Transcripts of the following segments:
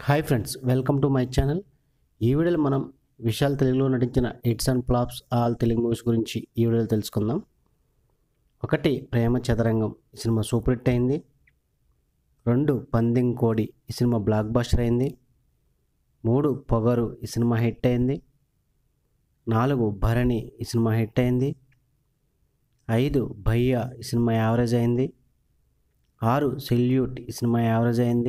hi friends welcome to my channel ఈ వీడియోలో మనం విశాల్ తెలుగులో నటించిన hits and flops all Telugu movies గురించి ఈ వీడియోలో తెలుసుకుందాం ఒకటి ప్రేమ చదరంగం ఈ సినిమా సూపర్ హిట్ అయింది రెండు పందెం కోడి ఈ సినిమా బ్లాక్ బస్టర్ అయింది మూడు పొగరు ఈ సినిమా హిట్ అయింది నాలుగు భరణి ఈ సినిమా హిట్ అయింది ఐదు భయ్య ఈ సినిమా యావరేజ్ అయింది ఆరు సెల్యూట్ ఈ సినిమా యావరేజ్ అయింది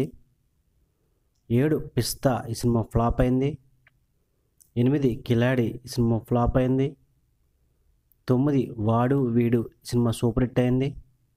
ఏడు పిస్తా ఈ సినిమా ఫ్లాప్ అయింది ఎనిమిది కిలాడి ఈ సినిమా ఫ్లాప్ అయింది తొమ్మిది వాడు వీడు ఈ సినిమా సూపర్ హిట్ అయింది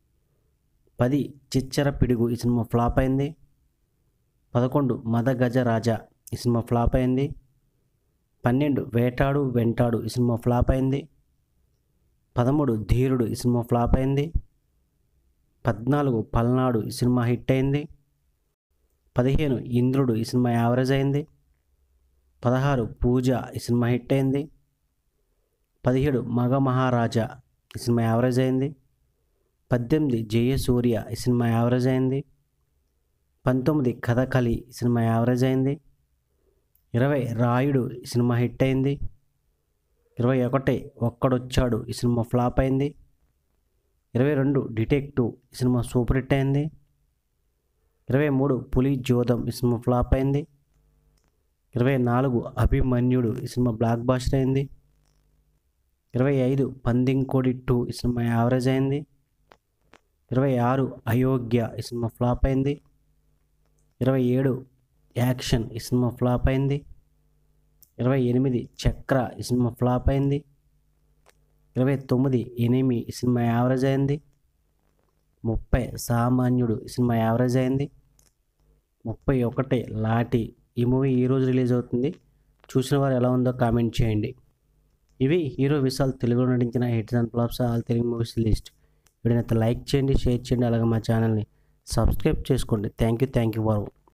పది చిచ్చర పిడుగు ఈ సినిమా ఫ్లాప్ అయింది పదకొండు మద గజ రాజా ఈ సినిమా ఫ్లాప్ అయింది పన్నెండు వేటాడు వెంటాడు ఈ సినిమా ఫ్లాప్ అయింది పదమూడు ధీరుడు ఈ సినిమా ఫ్లాప్ అయింది పద్నాలుగు పల్నాడు ఈ సినిమా హిట్ అయింది పదిహేను ఇంద్రుడు ఈ సినిమా యావరేజ్ అయింది పదహారు పూజ ఈ సినిమా హిట్ అయింది పదిహేడు మగ మహారాజా ఈ సినిమా యావరేజ్ అయింది పద్దెనిమిది జయసూర్య ఈ సినిమా యావరేజ్ అయింది పంతొమ్మిది కథకలి ఈ సినిమా యావరేజ్ అయింది ఇరవై రాయుడు ఈ సినిమా హిట్ అయింది ఇరవై ఒకటి ఒక్కడొచ్చాడు ఈ సినిమా ఫ్లాప్ అయింది ఇరవై రెండు డిటెక్టివ్ ఈ సినిమా సూపర్ హిట్ అయింది ఇరవై మూడు పులి జోదం ఈ సినిమా ఫ్లాప్ అయింది ఇరవై నాలుగు అభిమన్యుడు ఈ సినిమా బ్లాక్ బాస్టర్ అయింది ఇరవై ఐదు పందింకోడి టూ ఈ సినిమా యావరేజ్ అయింది ఇరవై ఆరు అయోగ్య ఈ సినిమా ఫ్లాప్ అయింది ఇరవై ఏడు యాక్షన్ ఈ సినిమా ఫ్లాప్ అయింది ఇరవై ఎనిమిది చక్ర ఈ సినిమా ఫ్లాప్ అయింది ఇరవై తొమ్మిది ఎనిమి ఈ సినిమా యావరేజ్ అయింది ముప్పై సామాన్యుడు ఈ సినిమా యావరేజ్ అయింది ముప్పై ఒకటి లాటి ఈ మూవీ ఈరోజు రిలీజ్ అవుతుంది చూసిన వారు ఎలా ఉందో కామెంట్ చేయండి ఇవి హీరో విశాల్ తెలుగులో నటించిన hits and flops all Telugu movies list వీడినైతే లైక్ చేయండి షేర్ చేయండి అలాగే మా ఛానల్ని సబ్స్క్రైబ్ చేసుకోండి thank you thank you for